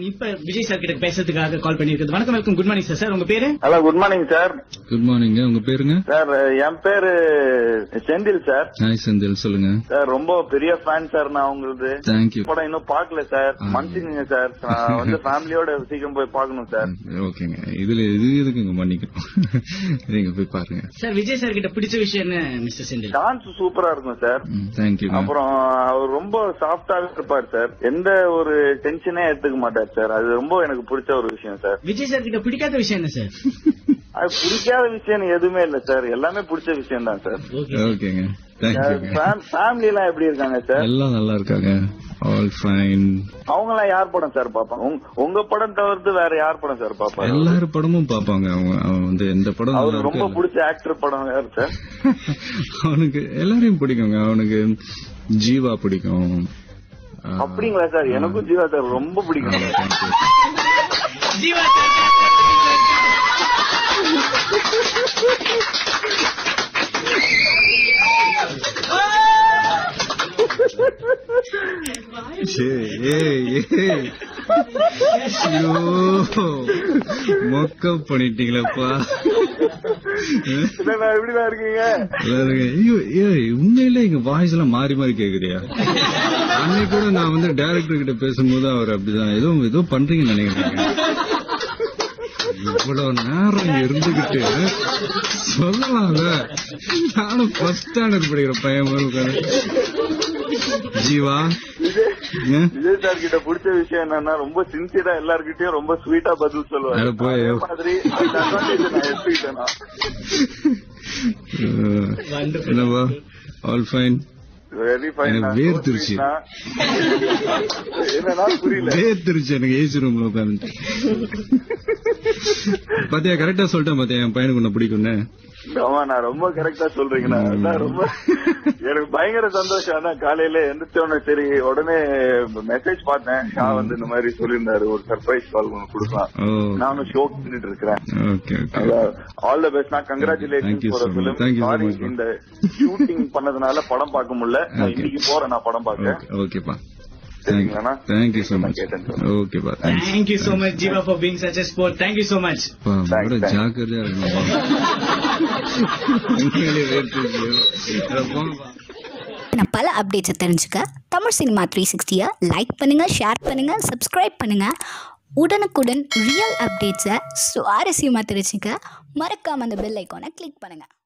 And இப்ப Vijay sir கிட்ட பேசுறதுக்காக கால் பண்ணிருக்கிறது வணக்கம் welcome good morning sir sir உங்க பேரு hello good morning sir good morning உங்க பேருங்க சார் என் பேரு செந்தில் சார் ஹாய் செந்தில் சொல்லுங்க சார் ரொம்ப பெரிய ஃபேன் சார் நான் உங்களுக்கு தேங்க்யூ படம் இன்னும் பார்க்கல சார் மன்னிச்சுங்க சார் நான் வந்து ஃபேமிலியோட சீக்கிரம் போய் பார்க்கணும் சார் ஓகேங்க இதுல இது எதுக்குங்க மன்னிக்கணும் நீங்க போய் பாருங்க சார் விஜய் சார் கிட்ட பிடிச்ச விஷயம் என்ன மிஸ்டர் செந்தில் டான்ஸ் சூப்பரா இருக்கும் சார் தேங்க்யூ அப்புறம் அவர் ரொம்ப சாஃப்டாவே இருப்பார் சார் எந்த ஒரு டென்ஷனே எடுத்துக்க மாட்டார் சார் அது ரொம்ப எனக்கு பிடிச்ச ஒரு விஷயம் சார் விஜய் சார் கிட்ட பிடிக்காத விஷயம் என்ன சார் அது பிடிக்காத விஷயம் எதுவுமே இல்ல சார் எல்லாமே பிடிச்ச விஷயம் தான் சார் ஓகே ஓகேங்க தேங்க்யூங்க ஃபேமிலி எல்லாம் எப்படி இருக்காங்க சார் எல்லாம் நல்லா இருக்காங்க ஆல் ஃபைன் அவங்க எல்லாம் யார் படம் சார் பாப்பாங்க உங்க- உங்க படம் தவிர்த்து வேற யார் படம் சார் பாப்பாங்க எல்லாரும் படமும் பாப்பாங்க அவங்க அவன் வந்து எந்த படம் நல்லா அவருக்கு ரொம்ப இருக்கோ பிடிச்ச ஆக்டர் படம் யார் சார் அவனுக்கு எல்லாரையும் பிடிக்குங்க அவனுக்கு ஜீவா பிடிக்கும் ஆ, அப்படிங்களா சார் எனக்கும் ஜீவா சார் ரொம்ப ஆ, பிடிக்கும் thank you. ஜீவா சார் ஏய், ஏய், ஏய். ஐயோ, மொக்க பண்ணிட்டீங்களப்பா என்னண்ணா, எப்படிதான் இருக்கீங்க எல்லாருங்க, ஐயோ ஏய் உண்மையில எங்க வாய்ஸ் எல்லாம் மாறி மாறி கேக்குறியா அன்னைக்கு கூட நான் வந்து டைரக்டர் கிட்ட பேசும்போது அவர் அப்படிதான் ஏதோ ஏதோ பண்றீங்கன்னு நினைக்கிறேன் இவ்வளவு நேரம் இங்க இருந்துகிட்டு சொல்லலாம்ல நானும் ஃபர்ஸ்ட் ஸ்டாண்டர்ட் படிக்கிற பையன் மாதிரி உட்கார்ந்து. ஜீவா ஏன்? விஜய் சார் கிட்ட பிடிச்ச விஷயம் என்னன்னா ரொம்ப சின்சியரா எல்லார்கிட்டயும் ரொம்ப ஸ்வீட்டா பதில் சொல்லுவாரு அட போய். அதே மாதிரி அந்த advantage நான் எடுத்துக்கிட்டேனா அஹ், என்னவா ஆல் ஃபைன் வெரி ஃபைன் எனக்கு வேர்த்துருச்சு. என்னன்னா புரியல வேர்த்துருச்சு எனக்கு ஏசி ரூம்ல உட்காந்து பாத்தியா கரெக்டா சொல்லிட்டேன் பாத்தியா என் பையனுக்கு உன்னை பிடிக்கும்னு ஆமா நான் ரொம்ப கரெக்டா சொல்றீங்கண்ணா அதான் ரொம்ப எனக்கு பயங்கர சந்தோஷம் ஆனா காலையில எந்திரிச்சோடனே சரி உடனே மெசேஜ் பார்த்தேன் ஷா வந்து இந்த மாதிரி சொல்லியிருந்தாரு ஒரு சர்ப்ரைஸ் கால் ஒன்று கொடுக்கலாம் ஓ நானும் ஷோ பண்ணிட்டு இருக்கிறேன் okay okay all the best நான் Thank congratulation you for so much. Film Thank you so sorry much, bro. இந்த ஷூட்டிங் பண்ணதுனால படம் பார்க்க முடியல நான் Okay. இன்னைக்கு போறேன் நான் படம் பார்க்க ஓகேப்பா சரிங்களாண்ணா? தேங்க்யூ சோ நான் மச் கேட்டேன் sir. ஓகேப்பா thanks thank you so much Jeeva for being such a sport thank you so much பா Thanks, கூட thanks. ஜாக்கிரதையா இருக்கணும் உண்மையிலே வேர்த்துருச்சு அட போங்கப்பா நான் பல அப்டேட்ஸை தெரிஞ்சுக்க தமிழ் சினிமா த்ரீ சிக்ஸ்டியை லைக் பண்ணுங்கள் ஷேர் பண்ணுங்கள் சப்ஸ்கிரைப் பண்ணுங்கள் உடனுக்குடன் ரியல் அப்டேட்ஸை சுவாரஸ்யமாக தெரிஞ்சுக்க மறக்காமல் அந்த பெல் ஐக்கானை கிளிக் பண்ணுங்கள்